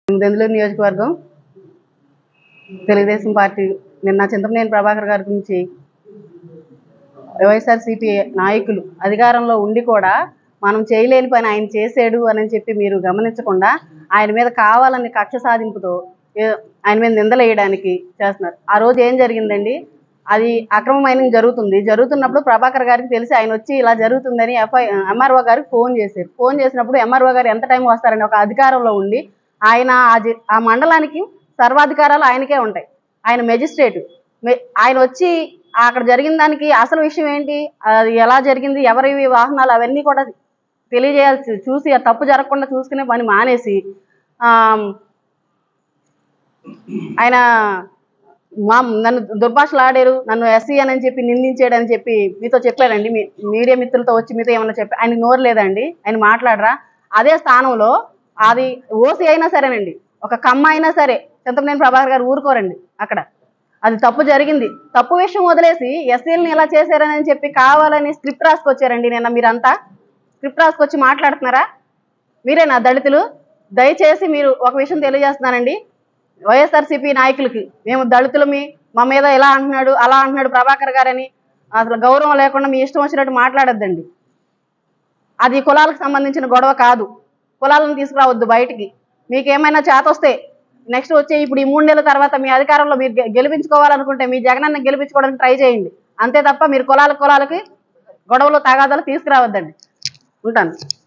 దెందులూరు నియోజకవర్గం తెలుగుదేశం పార్టీ నిన్న చింతమనేని ప్రభాకర్ గారి గురించి వైఎస్ఆర్సీపీ నాయకులు అధికారంలో ఉండి కూడా మనం చేయలేని పని ఆయన చేసాడు అని చెప్పి మీరు గమనించకుండా ఆయన మీద కావాలని కక్ష సాధింపుతో ఏ- ఆయన మీద నిందలేయడానికి చేస్తున్నారు ఆ రోజు ఏం జరిగిందండి అది అక్రమ మైనింగ్ జరుగుతుంది జరుగుతున్నప్పుడు ప్రభాకర్ గారికి తెలిసి ఆయన వచ్చి ఇలా జరుగుతుందని ఎఫ్ఐ ఎంఆర్ఓ గారికి ఫోన్ చేశారు ఫోన్ చేసినప్పుడు ఎంఆర్ఓ గారు ఎంత టైం వస్తారని ఒక అధికారంలో ఉండి ఆయన ఆ జి- ఆ మండలానికి సర్వాధికారాలు ఆయనకే ఉంటాయి ఆయన మెజిస్ట్రేట్ ఆయన వచ్చి అక్కడ జరిగిన దానికి అసలు విషయం ఏంటి అది ఎలా జరిగింది ఎవరి వాహనాలు అవన్నీ కూడా తెలియజేయాల్సి చూసి ఆ తప్పు జరగకుండా చూసుకునే పని మానేసి ఆమ్, ఆయన మా నన్ను దుర్భాషలు ఆడారు నన్ను ఎస్సీ అని చెప్పి నిందించాడని చెప్పి మీతో చెప్పాడండి మీ మీడియా మిత్రులతో వచ్చి మీతో ఏమన్నా చెప్పి ఆయన నోరు లేదండి ఆయన మాట్లాడరా అదే స్థానంలో అది ఓసీ అయినా సరేనండి ఒక కమ్మ అయినా సరే చింతమనేని ప్రభాకర్ గారు ఊరుకోరండి అక్కడ అది తప్పు జరిగింది తప్పు విషయం వదిలేసి ఎస్సీలని ఇలా చేశారని చెప్పి కావాలని స్క్రిప్ట్ రాసుకొచ్చారండి నిన్న మీరంతా స్క్రిప్ట్ రాసుకొచ్చి మాట్లాడుతున్నారా మీరేనా దళితులు దయచేసి మీరు ఒక విషయం తెలియజేస్తున్నానండి వైఎస్ఆర్సీపీ నాయకులకి మేము దళితులమి మా మీద ఇలా అంటున్నాడు అలా అంటున్నాడు ప్రభాకర్ గారని అసలు గౌరవం లేకుండా మీ ఇష్టం వచ్చినట్టు మాట్లాడొద్దండి అది కులాలకు సంబంధించిన గొడవ కాదు కులాలను తీసుకురావద్దు బయటికి మీకు ఏమైనా చేత వస్తే నెక్స్ట్ వచ్చే ఇప్పుడు ఈ మూడు నెలల తర్వాత మీ అధికారంలో మీరు గె- గెలిపించుకోవాలనుకుంటే మీ జగనన్న గెలిపించుకోవడానికి ట్రై చేయండి అంతే తప్ప మీరు కులాల కులాలకి గొడవలు తగాదాలు తీసుకురావద్దండి ఉంటాను